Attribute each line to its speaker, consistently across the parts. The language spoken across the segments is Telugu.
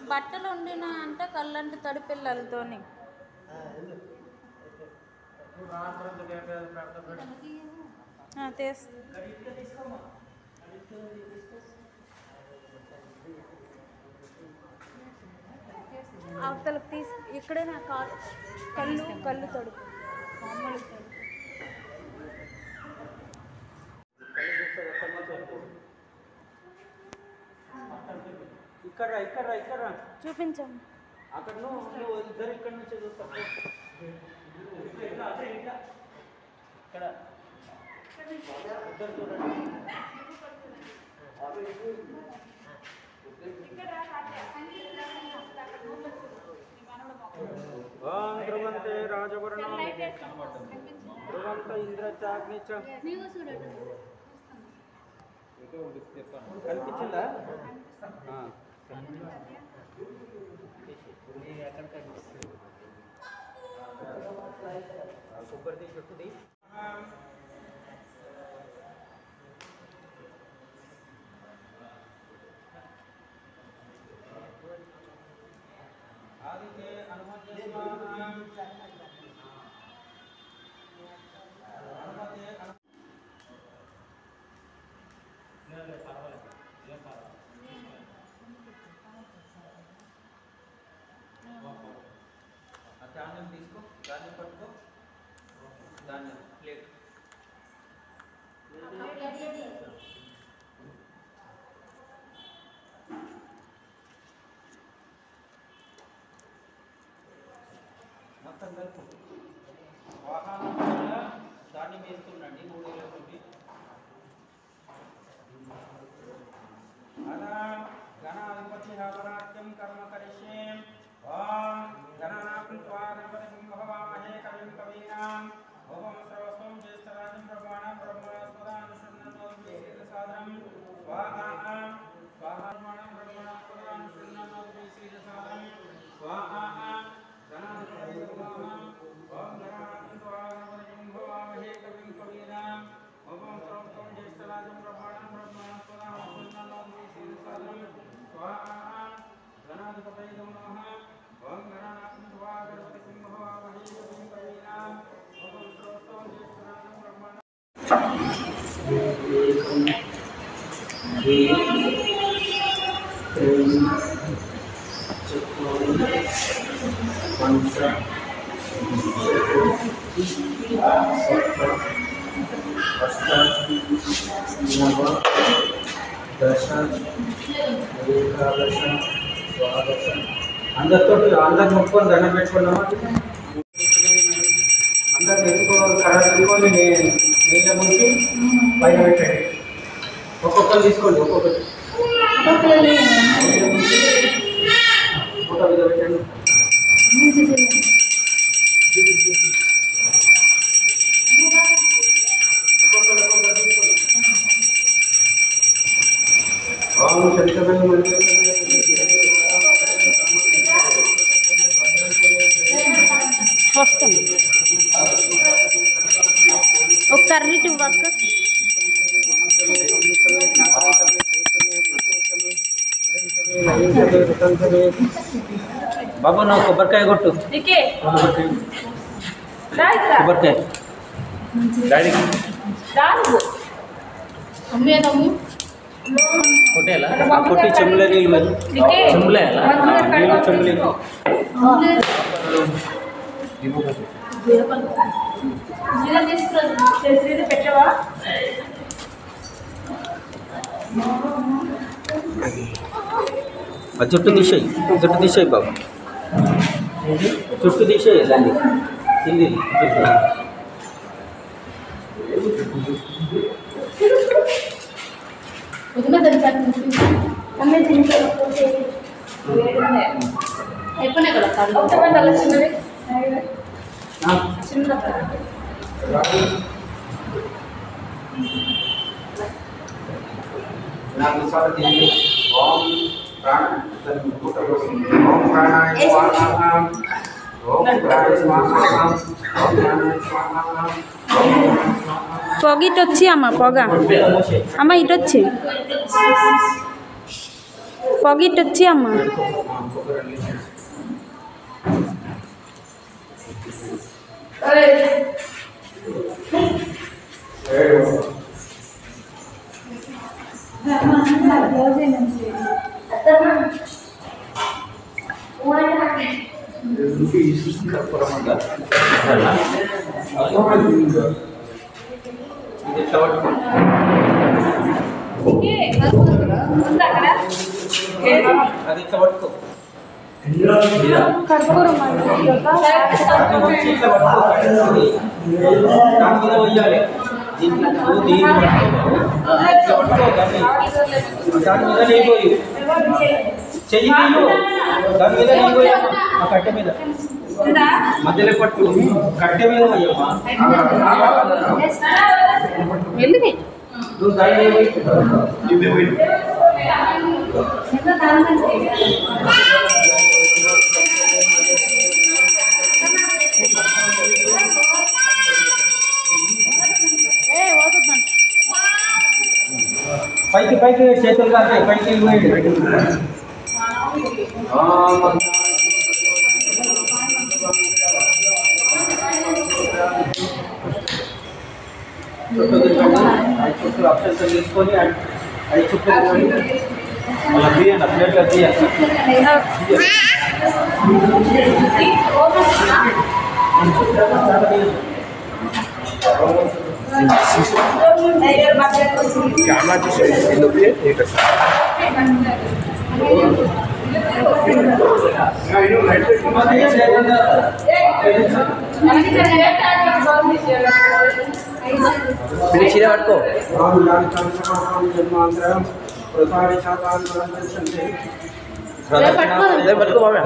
Speaker 1: బట్టలు ఉండిన అంటే కళ్ళంటి తడి పిల్లలతోని ఆ, తీస్ అవతలకు తీసి ఇక్కడే నా కాలు కళ్ళు కళ్ళు తడుపు మామూలు తడుపు
Speaker 2: ఇక్కడ రా, ఇక్కడ రా, ఇక్కడ రా.
Speaker 1: చూపించండి
Speaker 2: అక్కడ నువ్వు నువ్వు ఇద్దరు ఇక్కడ నుంచి చూస్తావు ఇట్లా, అదే ఇట్లా. ఇక్కడ ఇద్దరు చూడండి ఓం ధ్రువంతే రాజవర్ణం ధ్రువంత ఇంద్రచాగ్ని చ కనిపించిందా ఆ. ఎక్కడ కనిపిస్తుంది కొబ్బరిది చెట్టుది ఆదితే అనుమతి అనుమతి అను- ఆ ధాన్యం తీసుకో ధాన్యం పట్టుకో ధాన్యం ప్లేట్ మొత్తం కలుపు వాహనం వల్ల ధాన్యం వేస్తుండండి మూడు వేల కొద్ది అలా గణాధిపతి హవరాత్యం కర్మ కరిష్యే ఓం గణనాథం త్వా గణపతిం భవామహే కవిం కవీనాం ఓం సర్వస్వం జ్యేష్ఠరాజం బ్రహ్మాణం బ్రహ్మణస్పదానుషణ్ణోద్భి సాధనం స్వాహా స్వాహాత్మానం బ్రహ్మణస్పదానుషణ్ణోద్భి సాధనం స్వాహా గణాధిపతి భవామహం ఓం గణనాథం త్వా గణపతిం భవామహే కవిం కవీనాం ఓం సర్వస్వం జ్యేష్ఠరాజం బ్రహ్మాణం బ్రహ్మణస్పదానుషణ్ణోద్భి సాధనం స్వాహా గణాధిపతయ నమః ఓం గణనాథం త్వా గణపతిం భవామహే కవిం కవీనాం ఓం సర్వస్వం జ్యేష్ఠరాజం బ్రహ్మాణం దశ ఏకాదశ ద్వాదశ అందరితో అందరు మొక్కుకొని దండం పెట్టుకున్నామా అందరు ఎందుకో కరెక్ట్ తీసుకొని నీళ్ళ ముంచి బయట పెట్టండి ఒక్కొక్కరు తీసుకోండి ఒక్కొక్కరు నీళ్ళ ముంచి మూట మీద పెట్టండి ఒక్కొక్కరు ఒక్కొక్కరు తీసుకోండి ఓం శంకరమణి
Speaker 1: వస్తుంది ఒక కర్రీటి పక్క
Speaker 2: బాబు నా కొబ్బరికాయ కొట్టు కొబ్బరికాయ డాడీకి కొట్టేయాలా ఆ కొట్టి చెంబులో నీళ్ళు మరి చెంబులో వేయాలా? ఆ, నీళ్ళు చెంబులో ఆ చుట్టూ తీసేయి చుట్టూ తీసేయి బాబు చుట్టూ తీసేయి దాన్ని కింది చుట్టూ ఆ, నాలుగు సార్లు తిరిగి ఓం ప్రాణ ఓం ప్రాణాయ స్వాహ ఓం ప్రాణాయ స్వాహ ఓం ప్రాణాయ స్వాహ
Speaker 1: పొగ ఇటు వచ్చి అమ్మ పొగ అమ్మ ఇటు వచ్చి పొగిట్ వచ్చి అమ్మ
Speaker 2: ఇది ఎట్లా పట్టుకో అది ఇట్లా పట్టుకో
Speaker 1: కర్పూరం
Speaker 2: అది వచ్చి ఇట్లా పట్టుకో అది దాని మీద వెయ్యాలి దీన్ని నువ్వు దీన్ని పట్టుకో ఇట్లా పట్టుకో దాన్ని దాని మీద నెయ్యి చెయ్యి నీళ్ళు దాని మీద నెయ్యి పోయి ఆ కట్టె మీద మధ్యలో పట్టు కట్టె మీద పోయమ్మా
Speaker 1: ఎందుకు
Speaker 2: నువ్వు దాని మీద పోయి పైకి పైకి చేతులు కాస్తాయి పైకి పోయి చుట్టూ తిరగండి ఐదు చుట్టూ అక్షంతలు తీసుకొని ఐదు- ఐదు చుట్టూ తిరగండి అలా తీయండి ప్లేట్లో తీయండి
Speaker 3: చీర పట్టుకో అదే పట్టుకో మామే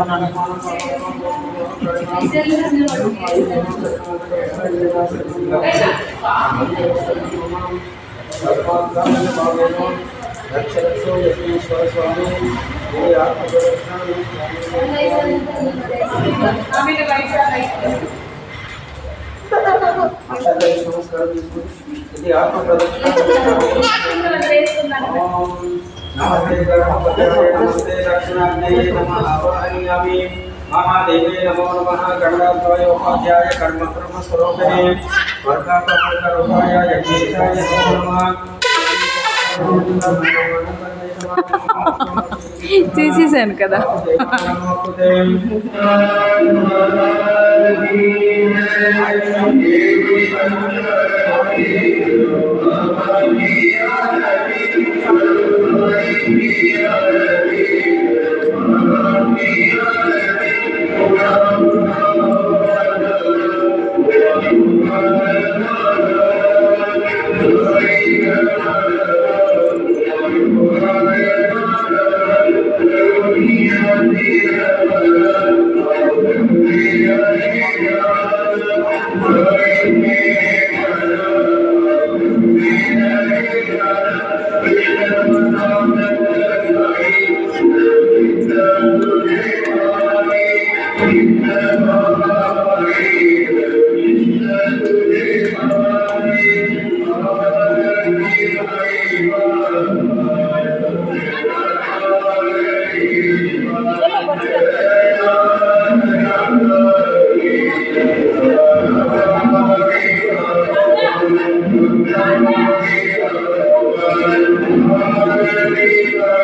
Speaker 2: ఇది ఆత్మ ప్రదక్షిణ నమస్తే నమస్తే దక్షిణాగ్నేయ నమః ఆవాహయామి మహాదేవే నమో నమః గంగాద్వయ ఉపాధ్యాయ కర్మ కర్మ స్వరూపిణే వర్గాపవర్గ రూపాయ యజ్ఞేశాయ నమో
Speaker 1: చేసేసాను కదా
Speaker 4: Thank you.